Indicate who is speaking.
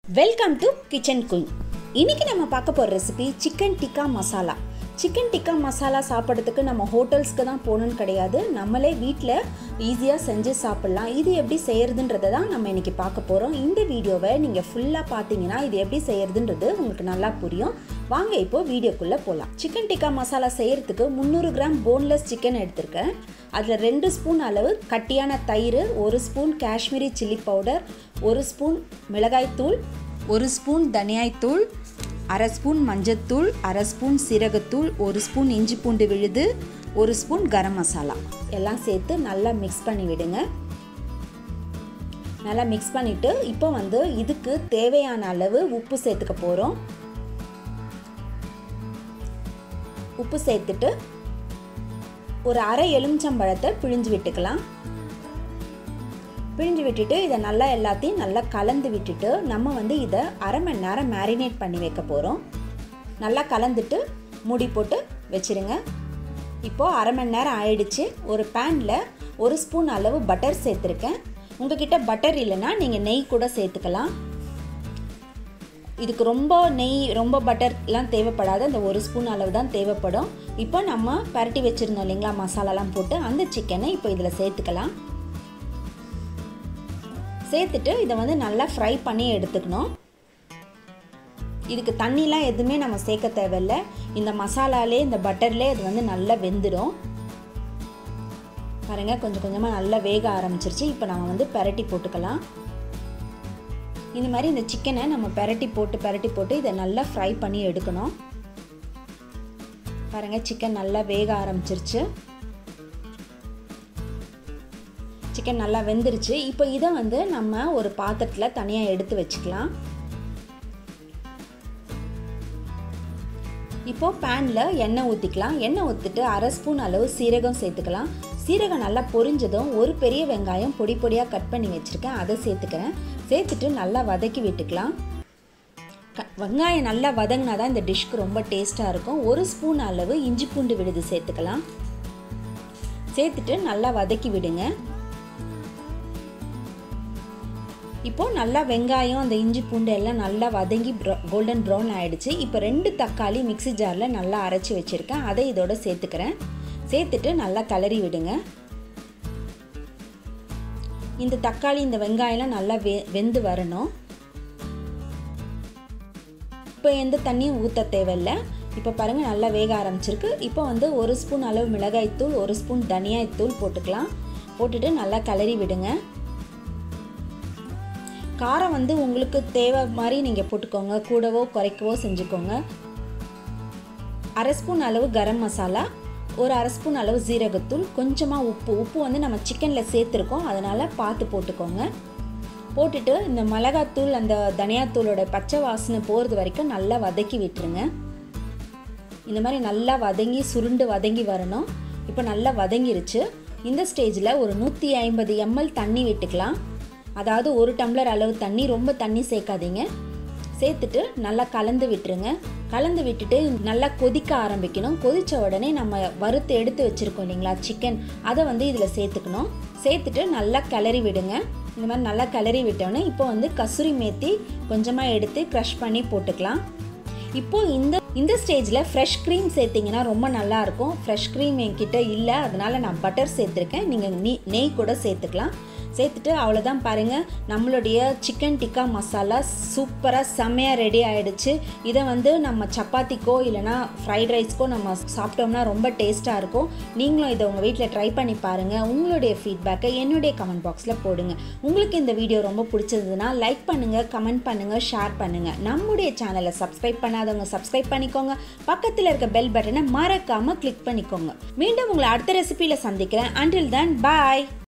Speaker 1: welcome to kitchen queen இன்னைக்கு நம்ம பார்க்க போகிற recipe chicken tikka masala chicken tikka masala சாப்பிட்றதுக்கு நம்ம ஹோட்டல்ஸ்க்கு தான் போகணுன்னு கிடையாது நம்மளே வீட்டில் ஈஸியாக செஞ்சு சாப்பிட்லாம் இது எப்படி செய்யறதுன்றதை தான் நம்ம இன்னைக்கு பார்க்க போகிறோம் இந்த வீடியோவை நீங்கள் ஃபுல்லாக பார்த்தீங்கன்னா இது எப்படி செய்யறதுன்றது உங்களுக்கு நல்லா புரியும் வாங்க இப்போ வீடியோக்குள்ளே போகலாம் சிக்கன் டிக்கா மசாலா செய்யறதுக்கு முந்நூறு கிராம் போன்லெஸ் சிக்கன் எடுத்திருக்கேன் அதில் ரெண்டு ஸ்பூன் அளவு கட்டியான தயிர் ஒரு ஸ்பூன் காஷ்மீரி சில்லி பவுடர் ஒரு ஸ்பூன் மிளகாய்த்தூள் ஒரு ஸ்பூன் தனியாய்த்தூள் அரை ஸ்பூன் மஞ்சத்தூள் அரை ஸ்பூன் சீரகத்தூள் ஒரு ஸ்பூன் இஞ்சி பூண்டு விழுது ஒரு ஸ்பூன் கரம் மசாலா எல்லாம் சேர்த்து நல்லா மிக்ஸ் பண்ணி விடுங்க நல்லா மிக்ஸ் பண்ணிவிட்டு இப்போ வந்து இதுக்கு தேவையான அளவு உப்பு சேர்த்துக்க போகிறோம் உப்பு சேர்த்துட்டு ஒரு அரை எலுமிச்சம்பழத்தை பிழிஞ்சு விட்டுக்கலாம் பிழிஞ்சு விட்டுட்டு இதை நல்லா எல்லாத்தையும் நல்லா கலந்து விட்டுட்டு நம்ம வந்து இதை அரை மணி நேரம் மேரினேட் பண்ணி வைக்க போகிறோம் நல்லா கலந்துட்டு மூடி போட்டு வச்சுருங்க இப்போது அரை மணி நேரம் ஆயிடுச்சு ஒரு பேனில் ஒரு ஸ்பூன் அளவு பட்டர் சேர்த்துருக்கேன் உங்ககிட்ட பட்டர் இல்லைன்னா நீங்கள் நெய் கூட சேர்த்துக்கலாம் இதுக்கு ரொம்ப நெய் ரொம்ப பட்டர்லாம் தேவைப்படாது அந்த ஒரு ஸ்பூன் அளவு தான் தேவைப்படும் இப்போ நம்ம பரட்டி வச்சுருந்தோம் இல்லைங்களா மசாலாலாம் போட்டு அந்த சிக்கனை இப்போ இதில் சேர்த்துக்கலாம் சேர்த்துட்டு இதை வந்து நல்லா ஃப்ரை பண்ணி எடுத்துக்கணும் இதுக்கு தண்ணிலாம் எதுவுமே நம்ம சேர்க்க தேவையில்லை இந்த மசாலாலே இந்த பட்டர்லே இது வந்து நல்லா வெந்துடும் பாருங்கள் கொஞ்சம் கொஞ்சமாக நல்லா வேக ஆரம்பிச்சிருச்சு இப்போ நம்ம வந்து பெரட்டி போட்டுக்கலாம் இந்த மாதிரி இந்த சிக்கனை நம்ம பெரட்டி போட்டு பெரட்டி போட்டு இதை நல்லா ஃப்ரை பண்ணி எடுக்கணும் பாருங்கள் சிக்கன் நல்லா வேக ஆரம்பிச்சிருச்சு சிக்கன் நல்லா வெந்துருச்சு இப்போ இதை வந்து நம்ம ஒரு பாத்திரத்தில் தனியாக எடுத்து வச்சுக்கலாம் இப்போ பேனில் எண்ணெய் ஊற்றிக்கலாம் எண்ணெய் ஊற்றிட்டு அரை ஸ்பூன் அளவு சீரகம் சேர்த்துக்கலாம் சீரகம் நல்லா பொரிஞ்சதும் ஒரு பெரிய வெங்காயம் பொடி பொடியாக கட் பண்ணி வச்சுருக்கேன் அதை சேர்த்துக்கிறேன் சேர்த்துட்டு நல்லா வதக்கி விட்டுக்கலாம் க வெங்காயம் நல்லா வதங்கினா தான் இந்த டிஷ்க்கு ரொம்ப டேஸ்ட்டாக இருக்கும் ஒரு ஸ்பூன் அளவு இஞ்சி பூண்டு விழுது சேர்த்துக்கலாம் சேர்த்துட்டு நல்லா வதக்கி விடுங்க இப்போது நல்லா வெங்காயம் அந்த இஞ்சி பூண்டு எல்லாம் நல்லா வதங்கி ப்ரௌ கோல்டன் ப்ரௌன் ஆகிடுச்சு இப்போ ரெண்டு தக்காளி மிக்சி ஜாரில் நல்லா அரைச்சி வச்சுருக்கேன் அதை இதோட சேர்த்துக்கிறேன் சேர்த்துட்டு நல்லா கிளறி விடுங்க இந்த தக்காளி இந்த வெங்காயம்லாம் நல்லா வெ வெந்து வரணும் இப்போ எந்த தண்ணியும் ஊற்ற தேவையில்லை இப்போ பாருங்கள் நல்லா வேக ஆரம்பிச்சிருக்கு இப்போ வந்து ஒரு ஸ்பூன் அளவு மிளகாய்த்தூள் ஒரு ஸ்பூன் தனியாய்த்தூள் போட்டுக்கலாம் போட்டுட்டு நல்லா கிளறி விடுங்க காரம் வந்து உங்களுக்கு தேவை மாதிரி நீங்கள் போட்டுக்கோங்க கூடவோ குறைக்கவோ செஞ்சுக்கோங்க அரை ஸ்பூன் அளவு கரம் மசாலா ஒரு அரை ஸ்பூன் அளவு ஜீரகத்தூள் கொஞ்சமாக உப்பு உப்பு வந்து நம்ம சிக்கனில் சேர்த்துருக்கோம் அதனால் பார்த்து போட்டுக்கோங்க போட்டுட்டு இந்த மிளகாத்தூள் அந்த தனியாத்தூளோட பச்சை வாசனை போகிறது வரைக்கும் நல்லா வதக்கி விட்டுருங்க இந்த மாதிரி நல்லா வதங்கி சுருண்டு வதங்கி வரணும் இப்போ நல்லா வதங்கிருச்சு இந்த ஸ்டேஜில் ஒரு நூற்றி ஐம்பது எம்எல் தண்ணி விட்டுக்கலாம் அதாவது ஒரு டம்ளர் அளவு தண்ணி ரொம்ப தண்ணி சேர்க்காதீங்க சேர்த்துட்டு நல்லா கலந்து விட்டுருங்க கலந்து விட்டுட்டு நல்லா கொதிக்க ஆரம்பிக்கணும் கொதித்த உடனே நம்ம வறுத்து எடுத்து வச்சுருக்கோம் இல்லைங்களா சிக்கன் அதை வந்து இதில் சேர்த்துக்கணும் சேர்த்துட்டு நல்லா கிளறி விடுங்க இந்த மாதிரி நல்லா கிளறி விட்டோன்னே இப்போ வந்து கசூரி மேத்தி கொஞ்சமாக எடுத்து க்ரஷ் பண்ணி போட்டுக்கலாம் இப்போது இந்த இந்த ஸ்டேஜில் ஃப்ரெஷ் க்ரீம் சேர்த்திங்கன்னா ரொம்ப நல்லாயிருக்கும் ஃப்ரெஷ் க்ரீம் என்கிட்ட இல்லை அதனால் நான் பட்டர் சேர்த்துருக்கேன் நீங்கள் நெய் நெய் கூட சேர்த்துக்கலாம் சேர்த்துட்டு அவ்வளோதான் பாருங்கள் நம்மளுடைய சிக்கன் டிக்கா மசாலா சூப்பராக செம்மையாக ரெடி ஆகிடுச்சு இதை வந்து நம்ம சப்பாத்திக்கோ இல்லைனா ஃப்ரைட் ரைஸ்க்கோ நம்ம சாப்பிட்டோம்னா ரொம்ப டேஸ்ட்டாக இருக்கும் நீங்களும் இதை உங்கள் வீட்டில் ட்ரை பண்ணி பாருங்கள் உங்களுடைய ஃபீட்பேக்கை என்னுடைய கமெண்ட் பாக்ஸில் போடுங்க உங்களுக்கு இந்த வீடியோ ரொம்ப பிடிச்சதுன்னா லைக் பண்ணுங்கள் கமெண்ட் பண்ணுங்கள் ஷேர் பண்ணுங்கள் நம்முடைய சேனலை சப்ஸ்கிரைப் பண்ணாதவங்க சப்ஸ்கிரைப் பண்ணிக்கோங்க பக்கத்தில் இருக்க பெல் பட்டனை மறக்காமல் கிளிக் பண்ணிக்கோங்க மீண்டும் உங்களை அடுத்த ரெசிபியில் சந்திக்கிறேன் அண்டில் தன் பாய்